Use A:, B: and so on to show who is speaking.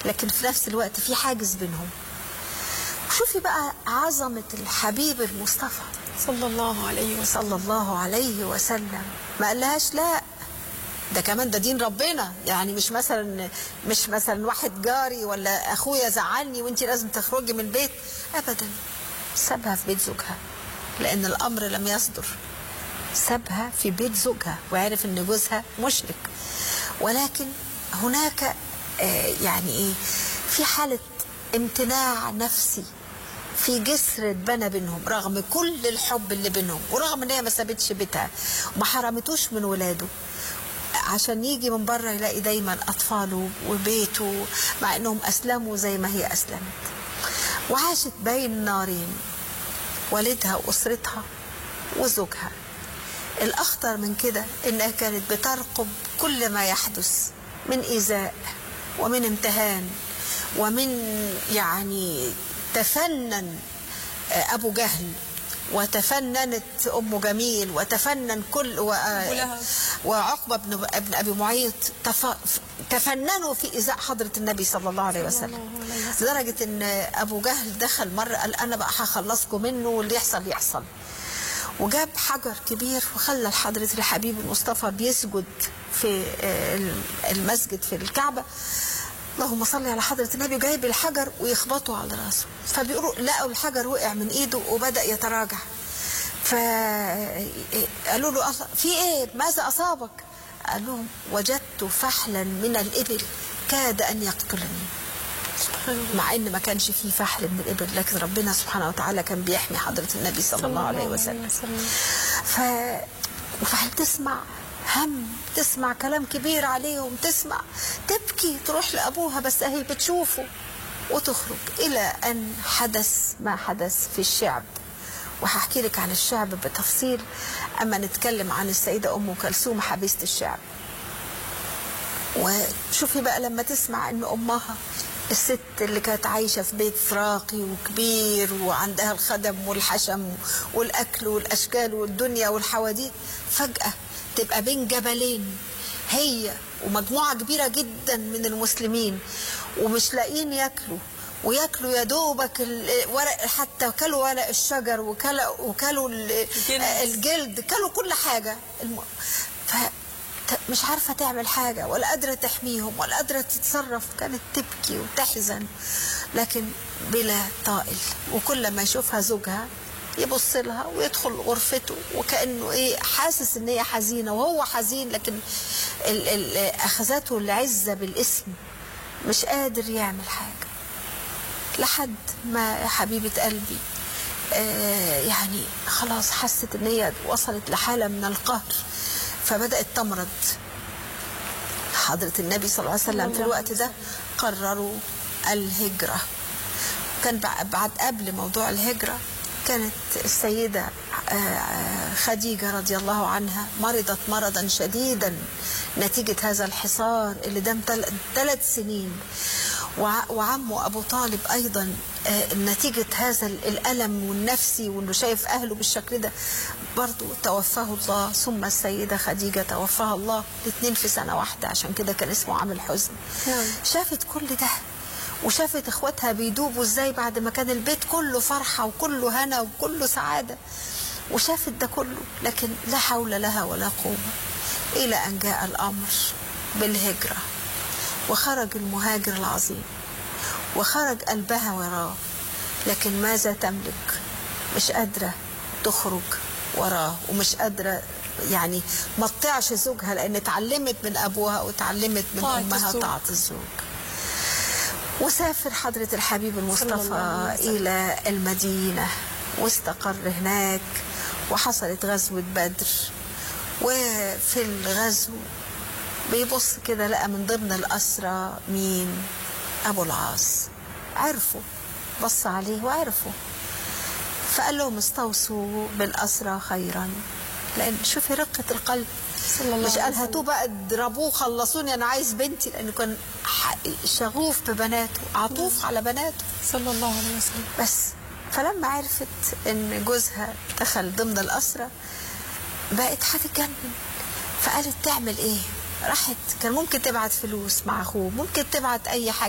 A: لكن في نفس الوقت في حاجز بينهم شوفي بقى عظمة الحبيب المصطفى
B: صلى الله عليه وسلم
A: صلى الله عليه وسلم ما قالهاش لا ده كمان ده دين ربنا يعني مش مثلا مش مثلا واحد جاري ولا اخويا زعلني وانت لازم تخرجي من البيت ابدا سابها في بيت زوجها لان الامر لم يصدر سابها في بيت زوجها وعرف ان جوزها مشرك ولكن هناك آه يعني ايه في حاله امتناع نفسي في جسر اتبنى بينهم رغم كل الحب اللي بينهم ورغم ان هي ما سابتش بيتها وما حرمتوش من ولاده عشان يجي من بره يلاقي دايما اطفاله وبيته مع انهم اسلموا زي ما هي اسلمت وعاشت بين نارين والدها واسرتها وزوجها الاخطر من كده انها كانت بترقب كل ما يحدث من ايذاء ومن امتهان ومن يعني تفنن ابو جهل وتفننت ام جميل وتفنن كل و... وعقبه بن ابن ابي معيط تف... تفننوا في ايذاء حضره النبي صلى الله عليه وسلم لدرجه ان ابو جهل دخل مره قال انا بقى هخلصكم منه واللي يحصل يحصل وجاب حجر كبير وخلى حضرة الحبيب المصطفى بيسجد في المسجد في الكعبة اللهم صل على حضرة النبي جايب الحجر ويخبطه على راسه فبيقولوا لقوا الحجر وقع من ايده وبدأ يتراجع فقالوا له في ايه ماذا اصابك قال لهم وجدت فحلا من الابل كاد ان يقتلني مع ان ما كانش فيه فحل من الابل لكن ربنا سبحانه وتعالى كان بيحمي حضره النبي صلى الله عليه وسلم ف وفعلا تسمع هم تسمع كلام كبير عليهم تسمع تبكي تروح لابوها بس اهي بتشوفه وتخرج الى ان حدث ما حدث في الشعب وهحكي لك عن الشعب بتفصيل اما نتكلم عن السيده ام كلثوم حبيسه الشعب وشوفي بقى لما تسمع ان امها الست اللي كانت عايشة في بيت راقي وكبير وعندها الخدم والحشم والأكل والأشكال والدنيا والحواديت فجأة تبقى بين جبلين هي ومجموعة كبيرة جدا من المسلمين ومش لاقيين ياكلوا وياكلوا يا دوبك ورق حتى كلوا ورق الشجر وكلوا وكلوا الجلد كلوا كل حاجة ف مش عارفة تعمل حاجة ولا قادرة تحميهم ولا قادرة تتصرف كانت تبكي وتحزن لكن بلا طائل وكل ما يشوفها زوجها يبص لها ويدخل غرفته وكأنه ايه حاسس ان هي حزينة وهو حزين لكن ال ال اخذته العزة بالاسم مش قادر يعمل حاجة لحد ما يا حبيبة قلبي آه يعني خلاص حست ان هي وصلت لحالة من القهر فبدأت تمرض حضرة النبي صلى الله عليه وسلم في الوقت ده قرروا الهجرة كان بعد قبل موضوع الهجرة كانت السيدة خديجة رضي الله عنها مرضت مرضا شديدا نتيجة هذا الحصار اللي دام ثلاث سنين وعمه أبو طالب أيضا نتيجة هذا الألم والنفسي وأنه شايف أهله بالشكل ده برضو توفاه الله ثم السيدة خديجة توفاها الله الاثنين في سنة واحدة عشان كده كان اسمه عام الحزن شافت كل ده وشافت اخواتها بيدوبوا ازاي بعد ما كان البيت كله فرحة وكله هنا وكله سعادة وشافت ده كله لكن لا حول لها ولا قوة إلى أن جاء الأمر بالهجرة وخرج المهاجر العظيم وخرج قلبها وراه لكن ماذا تملك مش قادرة تخرج وراه ومش قادرة يعني ما تطيعش زوجها لأن اتعلمت من أبوها واتعلمت من أمها طاعة الزوج وسافر حضرة الحبيب المصطفى إلى المدينة واستقر هناك وحصلت غزوة بدر وفي الغزو بيبص كده لقى من ضمن الأسرى مين أبو العاص عرفوا بص عليه وعرفوا فقال لهم استوصوا بالأسرى خيرا لأن شوفي رقة القلب مش قال هاتوه بقى اضربوه خلصوني أنا عايز بنتي لأنه كان شغوف ببناته عطوف على بناته
B: صلى الله عليه وسلم
A: بس فلما عرفت ان جوزها دخل ضمن الأسرة بقت هتتجنن فقالت تعمل ايه راحت كان ممكن تبعت فلوس مع اخوه ممكن تبعت اي حاجه